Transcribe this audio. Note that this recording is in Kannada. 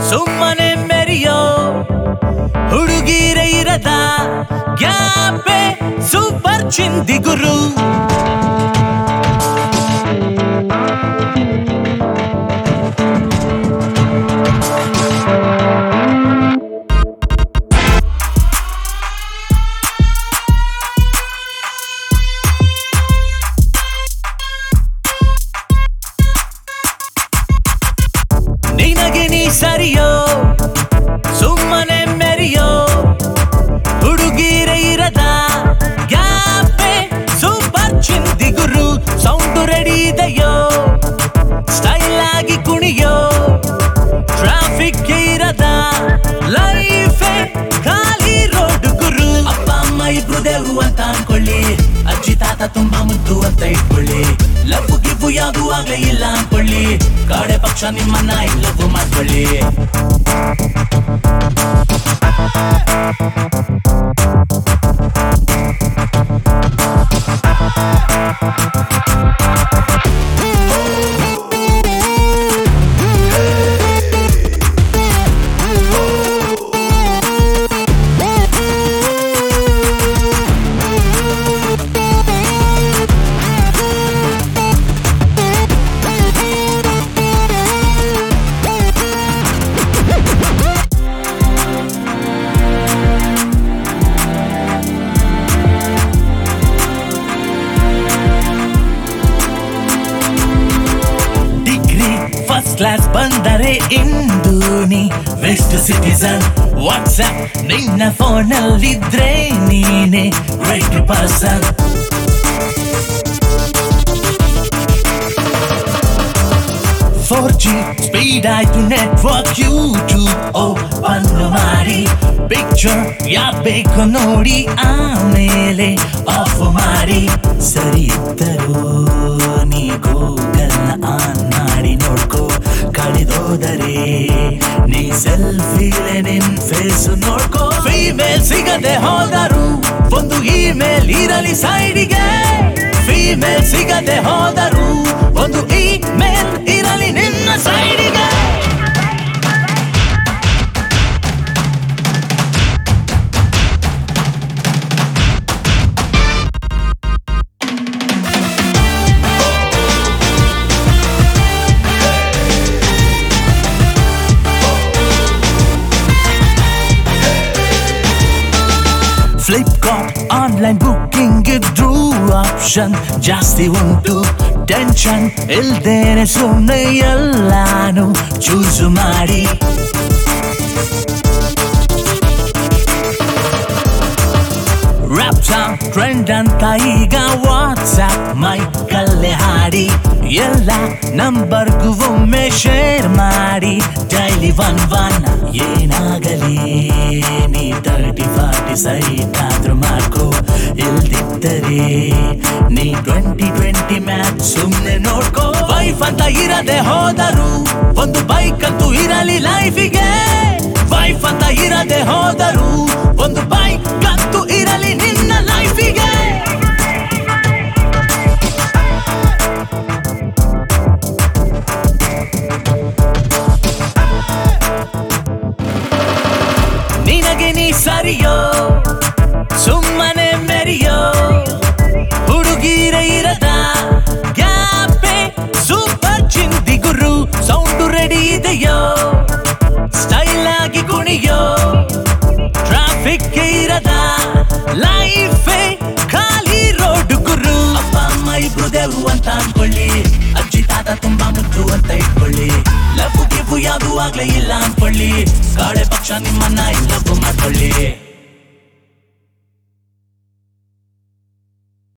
ಸುಮ್ಮನೆ ಮೆರಿಯೋ ಹುಡುಗಿರ ಇರದ ಗ್ಯಾಪೆ ಸೂಪರ್ ಚಿಂದಿ ಗುರು ನಿನಗೆ ನೀ ಸರಿಯೋ ಸುಮ್ಮನೆ ಮೆರಿಯೋ ಹುಡುಗಿರ ಇರದ ಗ್ಯಾಪೆ ಸೂಪರ್ ಚಿಂದಿ ಗುರು ಸೌಂಡು ರೆಡಿ ಇದೆಯೋ ಸ್ಟೈಲ್ ಆಗಿ ಕುಣಿಯೋ ಟ್ರಾಫಿಕ್ ಇರದ ಲೈಫೆ ಖಾಲಿ ರೋಡ್ ಗುರು ಅಪ್ಪ ಅಮ್ಮ ಇಬ್ರು ದೇವ್ರು ಅಂತ ಅನ್ಕೊಳ್ಳಿ ಅಜ್ಜಿ ತಾತ ತುಂಬಾ ಮುದ್ದು ಅಂತ ಇಟ್ಕೊಳ್ಳಿ ಲವ್ ಗಿವ್ವು ಯಾವ್ದು ಆಗ್ಲೇ ಇಲ್ಲ ಅನ್ಕೊಳ್ಳಿ ಕಾಡೆ ಪಕ್ಷ ನಿಮ್ಮನ್ನ ಇಲ್ಲವು ಮಾಡ್ಕೊಳ್ಳಿ ಡಿಗ್ರಿ ಫಸ್ಟ್ ಕ್ಲಾಸ್ ಬಂದರೆ ಇಂದು ನೀ ವೆಸ್ಟ್ ಸಿಟಿಸನ್ ವಾಟ್ಸ್ಆಪ್ ನಿನ್ನ ಫೋನಲ್ಲಿದ್ರೆ ನೀನೆ right person four G speed ಆಯ್ತು ನೆಟ್ವರ್ಕ್ ಯೂಟ್ಯೂಬ್ ಓಪನ್ ಮಾಡಿ ಪಿಕ್ಚರ್ ಯಾಕ್ ಬೇಕು ನೋಡಿ ಆಮೇಲೆ ಆಫ್ ಮಾಡಿ ಸರಿ ಇದ್ದರು ನೀ ಗೂಗಲ್ ಆನ್ ಮಾಡಿ ನೋಡ್ಕೋ ಕಳೆದೋದರೆ ನೀ ಸೆಲ್ಫಿಲೆ ನಿನ್ ಫೇಸ್ ನೋಡ್ಕೋ ಫೀಮೇಲ್ ಸಿಗದೆ ಹೋದರು ಒಂದು ಇಮೇಲ್ ಇರಲಿ ಸೈಡಿಗೆ ಫೀಮೇಲ್ ಸಿಗದೆ ಹೋದರು ಒಂದು ಇಮೇಲ್ ಇರಲಿ ನಿನ್ನ ಸೈಡಿಗೆ ಫ್ಲಿಪ್ಕಾರ್ಟ್ ಆನ್ಲೈನ್ ಬುಕ್ಕಿಂಗ್ ಇದ್ರು ಆಪ್ಷನ್ ಜಾಸ್ತಿ ಉಂಟು ಟೆನ್ಷನ್ ಇಲ್ದೇನೆ ಸುಮ್ಮನೆ ಎಲ್ಲಾನು ಚೂಸ್ ಮಾಡಿ ರ್ಯಾಪ್ ಟ್ರೆಂಡ್ ಅಂತ ಈಗ ವಾಟ್ಸ್ಆಪ್ ಮೈ ಕಲ್ಲೆ ಹಾಡಿ ಎಲ್ಲ ನಂಬರ್ಗೂ ಒಮ್ಮೆ ಶೇರ್ ಮಾಡಿ ಡೈಲಿ ಒನ್ ಒನ್ ಏನಾಗಲಿ ನೀ ತರ್ಟಿ ಫಾರ್ಟಿ ಸೈಟ್ ಆದ್ರೂ ಮಾಡ್ಕೋ ಇಲ್ದಿದ್ದರೆ ನೀ ಟ್ವೆಂಟಿ ಟ್ವೆಂಟಿ ಮ್ಯಾಚ್ ಸುಮ್ನೆ ನೋಡ್ಕೋ ವೈಫ್ ಅಂತ ಇರದೆ ಹೋದರು ಒಂದು ಬೈಕ್ ಅಂತೂ ಇರಲಿ ಲೈಫಿಗೆ ವೈಫ್ ಅಂತ ಇರದೆ ಹೋದರು ಒಂದು ಬೈಕ್ ಅಂತೂ ಇರಲಿ ನಿನ್ನ ಲೈಫಿಗೆ ನಿನಗೆ ನೀ ಸರಿಯೋ ಸುಮ್ಮನೆ ಮೆರಿಯೋ ಹುಡುಗಿರ ಇರದ ಗ್ಯಾಪೆ ಸೂಪರ್ ಚಿಂದಿ ಗುರು ಸೌಂಡು ರೆಡಿ ಇದೆಯೋ ಸ್ಟೈಲ್ ಆಗಿ ಕುಣಿಯೋ ಟ್ರಾಫಿಕ್ ಇರದ ಲೈಫೇ ಖಾಲಿ ರೋಡ್ ಗುರು ಅಪ್ಪ ಅಮ್ಮ ಇಬ್ರು ದೇವ್ರು ಅಂತ ಅನ್ಕೊಳ್ಳಿ ಅಜ್ಜಿ ತಾತ ತುಂಬಾ ಮುದ್ದು ಅಂತ ಇಟ್ಕೊಳ್ಳಿ ಲವ್ ಗಿವು ಯಾವ್ದು ಆಗ್ಲೇ ಇಲ್ಲ ಅನ್ಕೊಳ್ಳಿ ಕಾಳೆ ಪಕ್ಷ ನಿಮ್ಮನ್ನ ಇಲ್ಲವು ಮಾಡ್ಕೊಳ್ಳಿ